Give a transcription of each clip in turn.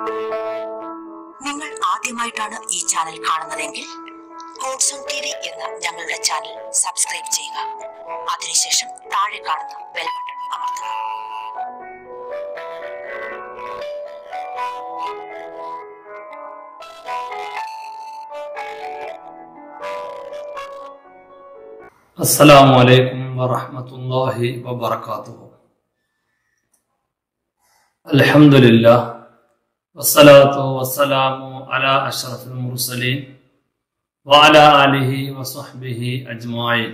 നിങ്ങൾ ആദ്യമായിട്ടാണ് ഈ ചാനൽ കാണുന്നതെങ്കിൽ ഗോഡ്സോൺ ടി വി എന്ന ഞങ്ങളുടെ ചാനൽ സബ്സ്ക്രൈബ് ചെയ്യുക അതിനുശേഷം താഴെ കാണുന്ന ബെൽ ബട്ടൺ അമർത്തുക السلام عليكم ورحمة الله وبركاته الحمد لله والصلاة والسلام على أشرف المرسلين وعلى آله وصحبه أجمعين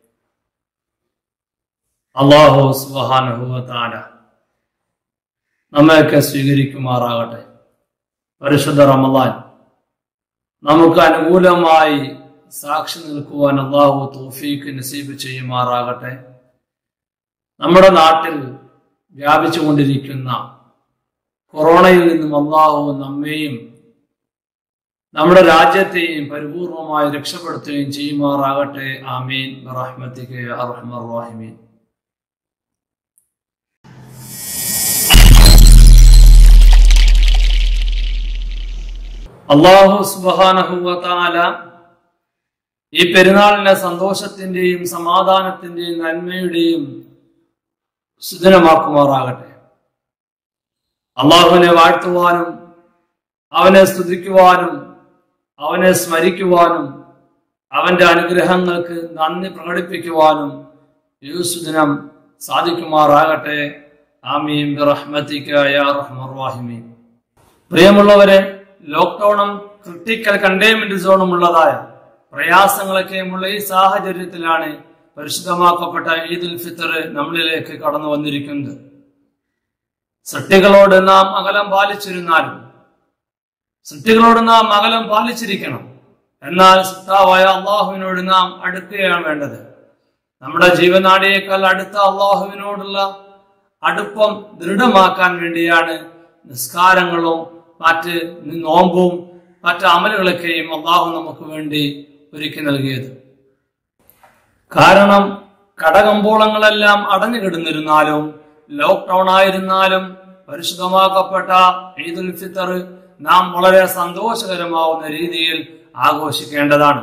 അള്ളാഹു സുബാനുഭവത്താല നമ്മയൊക്കെ സ്വീകരിക്കുമാറാകട്ടെ പരിശുദ്ധ റമദാൻ നമുക്ക് അനുകൂലമായി സാക്ഷി നിൽക്കുവാൻ അള്ളാഹു തോഫീക്ക് നസീബ് ചെയ്യുമാറാകട്ടെ നമ്മുടെ നാട്ടിൽ വ്യാപിച്ചുകൊണ്ടിരിക്കുന്ന കൊറോണയിൽ നിന്നും അള്ളാഹു നമ്മെയും നമ്മുടെ രാജ്യത്തെയും പരിപൂർണമായി രക്ഷപ്പെടുത്തുകയും ചെയ്യുമാറാകട്ടെ ആമീൻ റഹ്മത്തിക്ക് അർഹമർ റഹീമീൻ അള്ളാഹു സുബാനഹുവല ഈ പെരുന്നാളിനെ സന്തോഷത്തിന്റെയും സമാധാനത്തിന്റെയും നന്മയുടെയും സുദിനമാക്കുമാറാകട്ടെ അള്ളാഹുവിനെ വാഴ്ത്തുവാനും അവനെ സ്തുതിക്കുവാനും അവനെ സ്മരിക്കുവാനും അവന്റെ അനുഗ്രഹങ്ങൾക്ക് നന്ദി പ്രകടിപ്പിക്കുവാനും ഈ സുദിനം സാധിക്കുമാറാകട്ടെ ആമീൻ റഹ്മത്തിക്ക യാ റഹ്മർ റഹീമീൻ പ്രിയമുള്ളവരെ ലോക്ക്ഡൌണും ക്രിട്ടിക്കൽ കണ്ടെയ്ൻമെന്റ് സോണും ഉള്ളതായ പ്രയാസങ്ങളൊക്കെയുമുള്ള ഈ സാഹചര്യത്തിലാണ് പരിശുദ്ധമാക്കപ്പെട്ട ഈദുൽ ഫിത്തർ നമ്മളിലേക്ക് കടന്നു വന്നിരിക്കുന്നത് സൃഷ്ടികളോട് നാം അകലം പാലിച്ചിരുന്നാലും സൃഷ്ടികളോട് നാം അകലം പാലിച്ചിരിക്കണം എന്നാൽ സൃഷ്ടാവായ അള്ളാഹുവിനോട് നാം അടുക്കുകയാണ് വേണ്ടത് നമ്മുടെ ജീവനാടിയേക്കാൾ അടുത്ത അള്ളാഹുവിനോടുള്ള അടുപ്പം ദൃഢമാക്കാൻ വേണ്ടിയാണ് നിസ്കാരങ്ങളും മറ്റ് നോമ്പും മറ്റ് അമലുകളൊക്കെയും അള്ളാഹു നമുക്ക് വേണ്ടി ഒരുക്കി നൽകിയത് കാരണം കടകമ്പോളങ്ങളെല്ലാം അടഞ്ഞു കിടന്നിരുന്നാലും ലോക്ക്ഡൌൺ ആയിരുന്നാലും പരിശുദ്ധമാക്കപ്പെട്ട ഈദുൽ ഫിത്തർ നാം വളരെ സന്തോഷകരമാവുന്ന രീതിയിൽ ആഘോഷിക്കേണ്ടതാണ്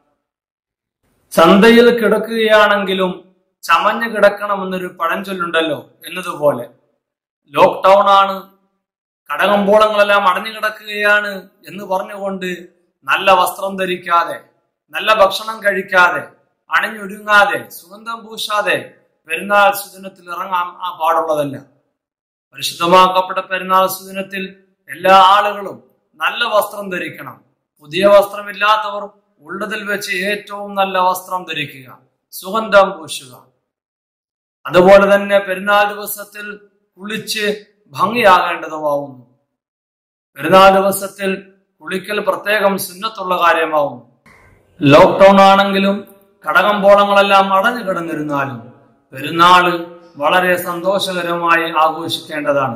ചന്തയിൽ കിടക്കുകയാണെങ്കിലും ചമഞ്ഞു കിടക്കണമെന്നൊരു പഴഞ്ചൊല്ലുണ്ടല്ലോ എന്നതുപോലെ ലോക്ക്ഡൌൺ ആണ് കടകമ്പോളങ്ങളെല്ലാം അടഞ്ഞു കിടക്കുകയാണ് എന്ന് പറഞ്ഞുകൊണ്ട് നല്ല വസ്ത്രം ധരിക്കാതെ നല്ല ഭക്ഷണം കഴിക്കാതെ അണിഞ്ഞൊരുങ്ങാതെ സുഗന്ധം പൂശാതെ പെരുന്നാൾ സുദിനത്തിൽ ഇറങ്ങാൻ ആ പാടുള്ളതല്ല പരിശുദ്ധമാക്കപ്പെട്ട പെരുന്നാൾ സുദിനത്തിൽ എല്ലാ ആളുകളും നല്ല വസ്ത്രം ധരിക്കണം പുതിയ വസ്ത്രമില്ലാത്തവർ ഉള്ളതിൽ വെച്ച് ഏറ്റവും നല്ല വസ്ത്രം ധരിക്കുക സുഗന്ധം പൂശുക അതുപോലെ തന്നെ പെരുന്നാൾ ദിവസത്തിൽ കുളിച്ച് ഭംഗിയാകേണ്ടതുമാവുന്നു പെരുന്നാൾ ദിവസത്തിൽ കുളിക്കൽ പ്രത്യേകം സുന്നത്തുള്ള കാര്യമാവുന്നു ലോക്ക്ഡൌൺ ആണെങ്കിലും കടകമ്പോളങ്ങളെല്ലാം അടഞ്ഞു കിടന്നിരുന്നാലും പെരുന്നാള് വളരെ സന്തോഷകരമായി ആഘോഷിക്കേണ്ടതാണ്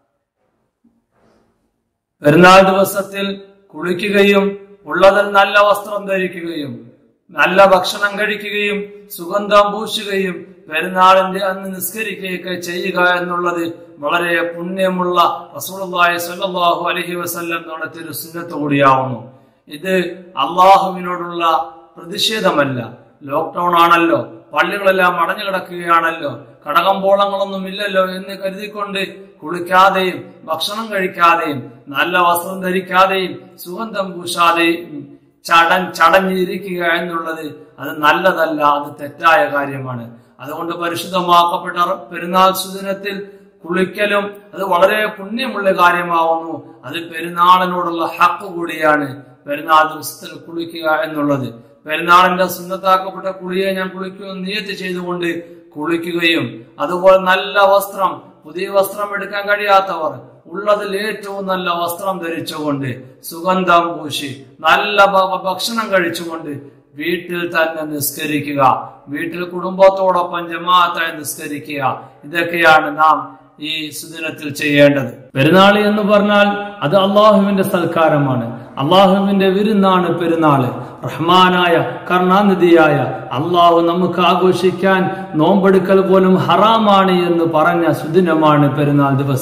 പെരുന്നാൾ ദിവസത്തിൽ കുളിക്കുകയും ഉള്ളതിൽ നല്ല വസ്ത്രം ധരിക്കുകയും നല്ല ഭക്ഷണം കഴിക്കുകയും സുഗന്ധം പൂശുകയും പെരുന്നാളിന്റെ അന്ന് നിസ്കരിക്കുകയൊക്കെ ചെയ്യുക എന്നുള്ളത് വളരെ പുണ്യമുള്ള റസൂലുള്ളാഹി സ്വല്ലല്ലാഹു അലൈഹി വസല്ലം നടത്തിയൊരു സുന്നത്ത് കൂടിയാവുന്നു ഇത് അള്ളാഹുവിനോടുള്ള പ്രതിഷേധമല്ല ലോക്ക്ഡൌൺ ആണല്ലോ പള്ളികളെല്ലാം അടഞ്ഞു കിടക്കുകയാണല്ലോ കടകമ്പോളങ്ങളൊന്നും ഇല്ലല്ലോ എന്ന് കരുതിക്കൊണ്ട് കുളിക്കാതെയും ഭക്ഷണം കഴിക്കാതെയും നല്ല വസ്ത്രം ധരിക്കാതെയും സുഗന്ധം പൂശാതെയും ചടൻ ചടഞ്ഞിരിക്കുക എന്നുള്ളത് അത് നല്ലതല്ല അത് തെറ്റായ കാര്യമാണ് അതുകൊണ്ട് പരിശുദ്ധമാക്കപ്പെട്ട പെരുന്നാൾ സുദിനത്തിൽ കുളിക്കലും അത് വളരെ പുണ്യമുള്ള കാര്യമാവുന്നു അത് പെരുന്നാളിനോടുള്ള ഹക്ക് കൂടിയാണ് പെരുന്നാൾ ദിവസത്തിൽ കുളിക്കുക എന്നുള്ളത് പെരുന്നാളിന്റെ സുന്നത്താക്കപ്പെട്ട കുളിയെ ഞാൻ കുളിക്കുമെന്ന് നിയത്ത് ചെയ്തുകൊണ്ട് കുളിക്കുകയും അതുപോലെ നല്ല വസ്ത്രം പുതിയ വസ്ത്രം എടുക്കാൻ കഴിയാത്തവർ ഉള്ളതിൽ ഏറ്റവും നല്ല വസ്ത്രം ധരിച്ചുകൊണ്ട് സുഗന്ധം പൂശി നല്ല ഭക്ഷണം കഴിച്ചുകൊണ്ട് വീട്ടിൽ തന്നെ നിസ്കരിക്കുക വീട്ടിൽ കുടുംബത്തോടൊപ്പം ജമാഅത്തായി നിസ്കരിക്കുക ഇതൊക്കെയാണ് നാം ഈ സുദിനത്തിൽ ചെയ്യേണ്ടത് പെരുന്നാളി എന്ന് പറഞ്ഞാൽ അത് അള്ളാഹുവിന്റെ സൽക്കാരമാണ് അള്ളാഹുവിന്റെ വിരുന്നാണ് പെരുന്നാള് റഹ്മാനായ കരുണാനിധിയായ അള്ളാഹു നമുക്ക് ആഘോഷിക്കാൻ നോമ്പെടുക്കൽ പോലും ഹറാമാണ് എന്ന് പറഞ്ഞ സുദിനമാണ് പെരുന്നാൾ ദിവസം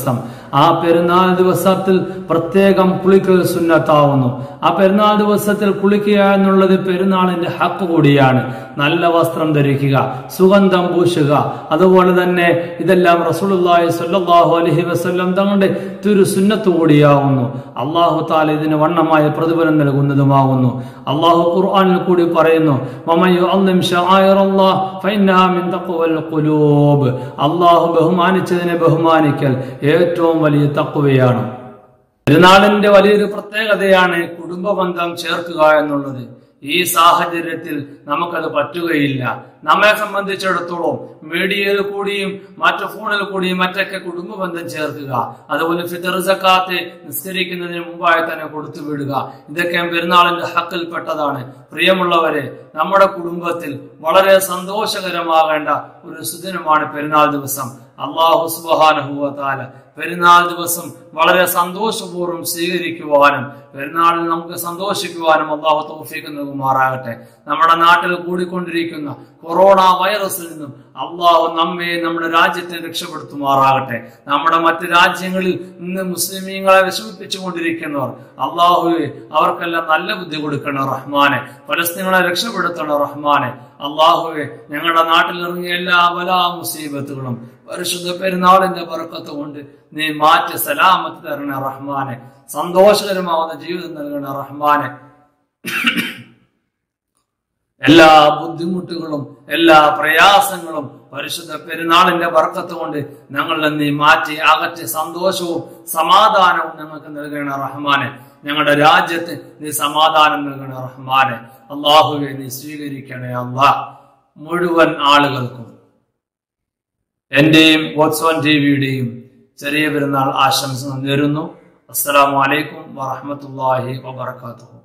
ആ പെരുന്നാൾ ദിവസത്തിൽ പ്രത്യേകം കുളിക്കൽ സുന്നത്താവുന്നു ആ പെരുന്നാൾ ദിവസത്തിൽ കുളിക്കുക എന്നുള്ളത് പെരുന്നാളിന്റെ ഹക്ക് കൂടിയാണ് നല്ല വസ്ത്രം ധരിക്കുക സുഗന്ധം പൂശുക അതുപോലെ തന്നെ ഇതെല്ലാം റസൂലുള്ളാഹി സ്വല്ലല്ലാഹു അലൈഹി വസല്ലം തങ്ങളുടെ തിരു സുന്നത്ത് കൂടിയാവുന്നു അള്ളാഹു താല ഇതിന് വണ്ണമായ പ്രതിഫലം നൽകുന്നതുമാകുന്നു അള്ളാഹു ഖുർആനിൽ കൂടി പറയുന്നു "വമൻ യുഅള്ളിം ശആയിറല്ലാഹ് ഫഇന്നഹാ മിൻ തഖ്വൽ ഖുലൂബ്." അള്ളാഹു ബഹുമാനിച്ചതിനെ ബഹുമാനിക്കൽ ഏറ്റവും വലിയ തഖ്വയാണ് പെരുന്നാളിന്റെ വലിയൊരു പ്രത്യേകതയാണ് കുടുംബ ബന്ധം ചേർക്കുക എന്നുള്ളത് ഈ സാഹചര്യത്തിൽ നമുക്കത് പറ്റുകയില്ല നമ്മെ സംബന്ധിച്ചിടത്തോളം മീഡിയയിൽ കൂടിയും മറ്റു ഫോണിൽ കൂടിയും മറ്റൊക്കെ കുടുംബ ബന്ധം ചേർക്കുക അതുപോലെ ഫിത്തർ സക്കാത്ത് നിസ്കരിക്കുന്നതിന് മുമ്പായി തന്നെ കൊടുത്തു വിടുക ഇതൊക്കെ പെരുന്നാളിന്റെ ഹക്കിൽപ്പെട്ടതാണ് പ്രിയമുള്ളവരെ നമ്മുടെ കുടുംബത്തിൽ വളരെ സന്തോഷകരമാകേണ്ട ഒരു സുദിനമാണ് പെരുന്നാൾ ദിവസം അള്ളാഹു സുബാനുഭവത്താല പെരുന്നാൾ ദിവസം വളരെ സന്തോഷപൂർവ്വം സ്വീകരിക്കുവാനും പെരുന്നാളിൽ നമുക്ക് സന്തോഷിക്കുവാനും അള്ളാഹു തൗഫീഖ് നൽകുമാറാകട്ടെ നമ്മുടെ നാട്ടിൽ കൂടിക്കൊണ്ടിരിക്കുന്ന കൊറോണ വൈറസിൽ നിന്നും അള്ളാഹു നമ്മെ നമ്മുടെ രാജ്യത്തെ രക്ഷപ്പെടുത്തുമാറാകട്ടെ നമ്മുടെ മറ്റ് രാജ്യങ്ങളിൽ നിന്ന് മുസ്ലിമീങ്ങളെ വിഷമിപ്പിച്ചുകൊണ്ടിരിക്കുന്നവർ അള്ളാഹുവെ അവർക്കെല്ലാം നല്ല ബുദ്ധി കൊടുക്കണം റഹ്മാനെ ഫലസ്തീങ്ങളെ രക്ഷപ്പെടുത്തണം റഹ്മാനെ അള്ളാഹുവെ ഞങ്ങളുടെ നാട്ടിൽ ഇറങ്ങിയ എല്ലാ ബലാ മുസീബത്തുകളും പരിശുദ്ധ പെരുന്നാളിന്റെ പറക്കത്ത് കൊണ്ട് നീ മാറ്റി സലാമത്ത് തരണ റഹ്മാനെ സന്തോഷകരമാവുന്ന ജീവിതം നൽകണ റഹ്മാനെ എല്ലാ ബുദ്ധിമുട്ടുകളും എല്ലാ പ്രയാസങ്ങളും പരിശുദ്ധ പെരുന്നാളിന്റെ വർക്കത്ത് കൊണ്ട് ഞങ്ങളിൽ നീ മാറ്റി അകറ്റി സന്തോഷവും സമാധാനവും ഞങ്ങൾക്ക് നൽകണ റഹ്മാനെ ഞങ്ങളുടെ രാജ്യത്ത് നീ സമാധാനം നൽകണ റഹ്മാനെ അള്ളാഹുവെ നീ സ്വീകരിക്കണേ അള്ളാഹ് മുഴുവൻ ആളുകൾക്കും എന്റെയും ഗോത്സോൻ ടിവിയുടെയും ചെറിയ പെരുന്നാൾ ആശംസ നേരുന്നു അസ്സലാമു അലൈക്കും വറഹമത്തല്ലാഹി വബർക്കാത്തു